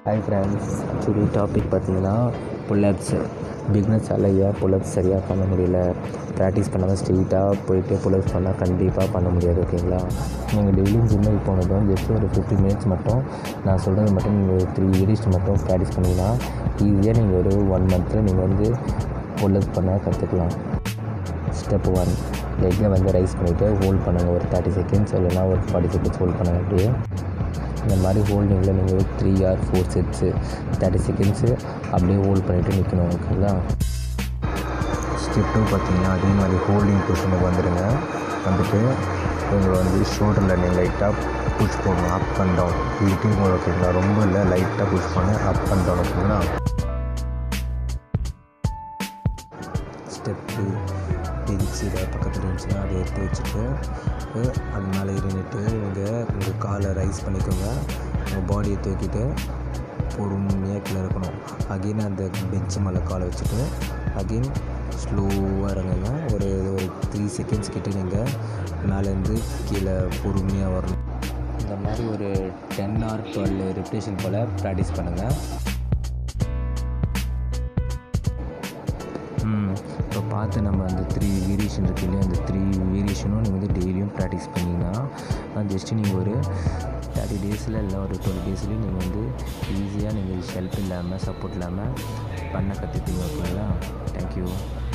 hi friends actually topic பார்த்தீங்கன்னா pullups பிக்னஸால் ஏன் புல்லப்ஸ் சரியாக பண்ண முடியல ப்ராக்டிஸ் பண்ணாமல் ஸ்ட்ரெயிட்டாக போயிட்டு புல்லப்ஸ் பண்ணால் கண்டிப்பாக பண்ண முடியாது ஓகேங்களா நீங்கள் டெய்லியும் ஜிம்முக்கு போனதும் ஜஸ்ட் ஒரு ஃபிஃப்டி மினிட்ஸ் மட்டும் நான் சொல்கிறது மட்டும் நீங்கள் த்ரீ மினிட்ஸ் மட்டும் ப்ராக்டிஸ் பண்ணிங்கன்னா ஈஸியாக நீங்கள் ஒரு ஒன் மந்த்தில் நீங்கள் வந்து புல்லப்ஸ் பண்ண கற்றுக்கலாம் ஸ்டெப் ஒன் லெக்கை வந்து ரைஸ் பண்ணிவிட்டு ஹோல்ட் பண்ணுங்கள் ஒரு தேர்ட்டி செகண்ட்ஸ் இல்லைனா ஒரு ஃபார்ட்டி செகண்ட்ஸ் ஹோல்ட் பண்ணுங்கள் அப்படியே இந்த மாதிரி ஹோல்டிங்கில் நீங்கள் three or four sets thirty seconds அப்படியே ஹோல்ட் பண்ணிவிட்டு நிற்கணும் ஓகேங்களா ஸ்டெப் டூ பார்த்தீங்கன்னா அதே மாதிரி ஹோல்டிங் பொசிஷனுக்கு வந்துடுங்க வந்துட்டு உங்களை வந்து ஷோல்டரில் நீங்கள் லைட்டாக புஷ் பண்ணணும் அப் அண்ட் டவுன் லிட்டிங் ஓகேங்களா ரொம்ப இல்லை லைட்டாக புஷ் பண்ணு அப் அண்ட் டவுன் ஓகேங்களா ஸ்டெப்பு பெஞ்ச் ஏதாவது பக்கத்தில் இருந்துச்சுன்னா அதை எடுத்து வச்சுட்டு அது மேலே இருந்துட்டு நீங்கள் உங்கள் காலை ரைஸ் பண்ணிக்கோங்க உங்கள் பாடியை தூக்கிட்டு பொறுமையாக கீழே இருக்கணும் அகெயின் அந்த பெஞ்சு மேலே காலை வச்சுட்டு அகெயின் ஸ்லோவாக இறங்குங்க ஒரு ஒரு த்ரீ செகண்ட்ஸ் கிட்ட நீங்கள் மேலேருந்து கீழே பொறுமையாக வரணும் இந்த மாதிரி ஒரு டென் ஆர் டுவெல் ரெப்டேஷன் போல் ப்ராக்டிஸ் பண்ணுங்கள் இப்போ பார்த்து நம்ம அந்த த்ரீ வேரியேஷன் இருக்கு இல்லையா அந்த த்ரீ வேரியேஷனும் நீங்கள் வந்து டெய்லியும் ப்ராக்டிஸ் பண்ணிங்கன்னா ஜஸ்ட்டு நீங்கள் ஒரு தேர்ட்டி டேஸில் இல்லை ஒரு டுவெல் டேஸ்லேயும் நீங்கள் வந்து ஈஸியாக நீங்கள் ஹெல்ப் இல்லாமல் சப்போர்ட் இல்லாமல் பண்ண கற்றுப்பீங்க ஓகேங்களா தேங்க்யூ